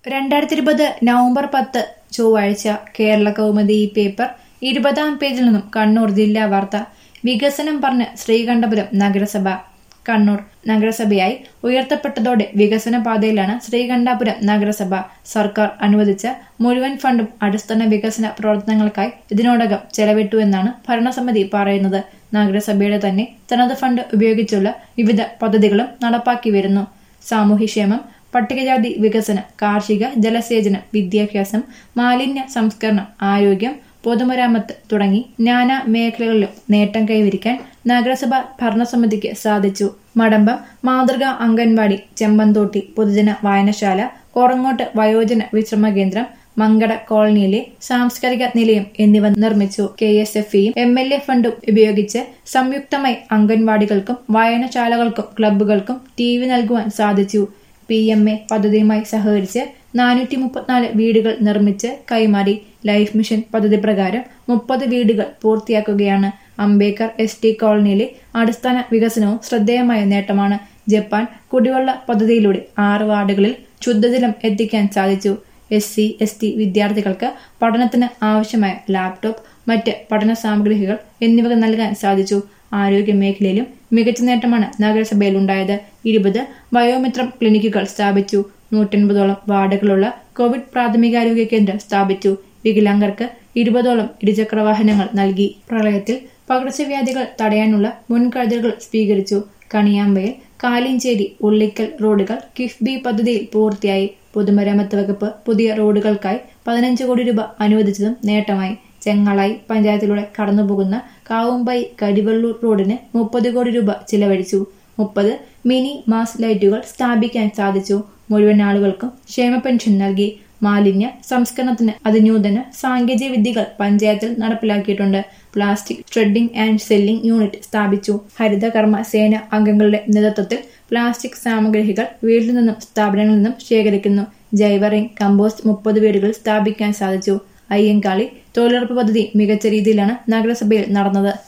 രണ്ടായിരത്തി ഇരുപത് നവംബർ പത്ത് ചൊവ്വാഴ്ച കേരള കൗമുദി ഈ പേപ്പർ ഇരുപതാം പേജിൽ നിന്നും കണ്ണൂർ ജില്ലാ വാർത്ത വികസനം പറഞ്ഞ് ശ്രീകണ്ഠപുരം നഗരസഭ കണ്ണൂർ നഗരസഭയായി ഉയർത്തപ്പെട്ടതോടെ വികസന പാതയിലാണ് ശ്രീകണ്ഠാപുരം നഗരസഭ സർക്കാർ അനുവദിച്ച മുഴുവൻ ഫണ്ടും അടിസ്ഥാന വികസന പ്രവർത്തനങ്ങൾക്കായി ഇതിനോടകം ചെലവിട്ടു എന്നാണ് ഭരണസമിതി പറയുന്നത് നഗരസഭയുടെ തന്നെ തനത് ഫണ്ട് ഉപയോഗിച്ചുള്ള വിവിധ പദ്ധതികളും നടപ്പാക്കി വരുന്നു സാമൂഹ്യക്ഷേമം പട്ടികജാതി വികസനം കാർഷിക ജലസേചനം വിദ്യാഭ്യാസം മാലിന്യ സംസ്കരണം ആരോഗ്യം പൊതുമരാമത്ത് തുടങ്ങി നാനാ മേഖലകളിലും നേട്ടം കൈവരിക്കാൻ നഗരസഭ ഭരണസമിതിക്ക് സാധിച്ചു മടമ്പം മാതൃകാ അംഗൻവാടി ചെമ്പന്തോട്ടി പൊതുജന വായനശാല കോറങ്ങോട്ട് വയോജന വിശ്രമ കേന്ദ്രം മങ്കട കോളനിയിലെ സാംസ്കാരിക നിലയം എന്നിവ നിർമ്മിച്ചു കെ എസ് എഫ് ഇയും എം എൽ എ ഫണ്ടും ഉപയോഗിച്ച് സംയുക്തമായി അംഗൻവാടികൾക്കും വായനശാലകൾക്കും ക്ലബ്ബുകൾക്കും ടി വി നൽകുവാൻ സാധിച്ചു പി എം എ പദ്ധതിയുമായി സഹകരിച്ച് നാനൂറ്റി മുപ്പത്തിനാല് വീടുകൾ നിർമ്മിച്ച് കൈമാറി ലൈഫ് മിഷൻ പദ്ധതി പ്രകാരം മുപ്പത് വീടുകൾ പൂർത്തിയാക്കുകയാണ് അംബേദ്കർ എസ് ടി കോളനിയിലെ അടിസ്ഥാന വികസനവും ശ്രദ്ധേയമായ നേട്ടമാണ് ജപ്പാൻ കുടിവെള്ള പദ്ധതിയിലൂടെ ആറ് വാർഡുകളിൽ ശുദ്ധജലം എത്തിക്കാൻ സാധിച്ചു എസ് സി എസ് ടി വിദ്യാർത്ഥികൾക്ക് പഠനത്തിന് ആവശ്യമായ ലാപ്ടോപ്പ് മറ്റ് പഠന സാമഗ്രികൾ എന്നിവ നൽകാൻ സാധിച്ചു ആരോഗ്യ മേഖലയിലും മികച്ച നേട്ടമാണ് നഗരസഭയിൽ ഉണ്ടായത് ഇരുപത് വയോമിത്രം ക്ലിനിക്കുകൾ സ്ഥാപിച്ചു നൂറ്റൻപതോളം വാർഡുകളുള്ള കോവിഡ് പ്രാഥമികാരോഗ്യ കേന്ദ്രം സ്ഥാപിച്ചു വികലാംഗർക്ക് ഇരുപതോളം ഇരുചക്ര വാഹനങ്ങൾ നൽകി പ്രളയത്തിൽ പകർച്ചവ്യാധികൾ തടയാനുള്ള മുൻകരുതലുകൾ സ്വീകരിച്ചു കണിയാമ്പയിൽ കാലിഞ്ചേരി ഉള്ളിക്കൽ റോഡുകൾ കിഫ്ബി പദ്ധതിയിൽ പൂർത്തിയായി പൊതുമരാമത്ത് വകുപ്പ് പുതിയ റോഡുകൾക്കായി പതിനഞ്ച് കോടി രൂപ അനുവദിച്ചതും നേട്ടമായി ചെങ്ങളായി പഞ്ചായത്തിലൂടെ കടന്നുപോകുന്ന കാവുമ്പൈ കരിവള്ളൂർ റോഡിന് മുപ്പത് കോടി രൂപ ചിലവഴിച്ചു മുപ്പത് മിനി മാസ് ലൈറ്റുകൾ സ്ഥാപിക്കാൻ സാധിച്ചു മുഴുവൻ ആളുകൾക്കും ക്ഷേമ പെൻഷൻ നൽകി മാലിന്യ സംസ്കരണത്തിന് അതിനൂതന സാങ്കേതിക വിദ്യകൾ പഞ്ചായത്തിൽ നടപ്പിലാക്കിയിട്ടുണ്ട് plastic shredding and selling unit സ്ഥാപിച്ചു ഹരിതകർമ്മ സേന അംഗങ്ങളുടെ നേതൃത്വത്തിൽ പ്ലാസ്റ്റിക് സാമഗ്രികൾ വീട്ടിൽ നിന്നും സ്ഥാപനങ്ങളിൽ നിന്നും ശേഖരിക്കുന്നു ജൈവറിംഗ് കമ്പോസ്റ്റ് മുപ്പത് വീടുകൾ സ്ഥാപിക്കാൻ സാധിച്ചു അയ്യങ്കാളി തൊഴിലുറപ്പ് പദ്ധതി മികച്ച രീതിയിലാണ് നഗരസഭയിൽ നടന്നത്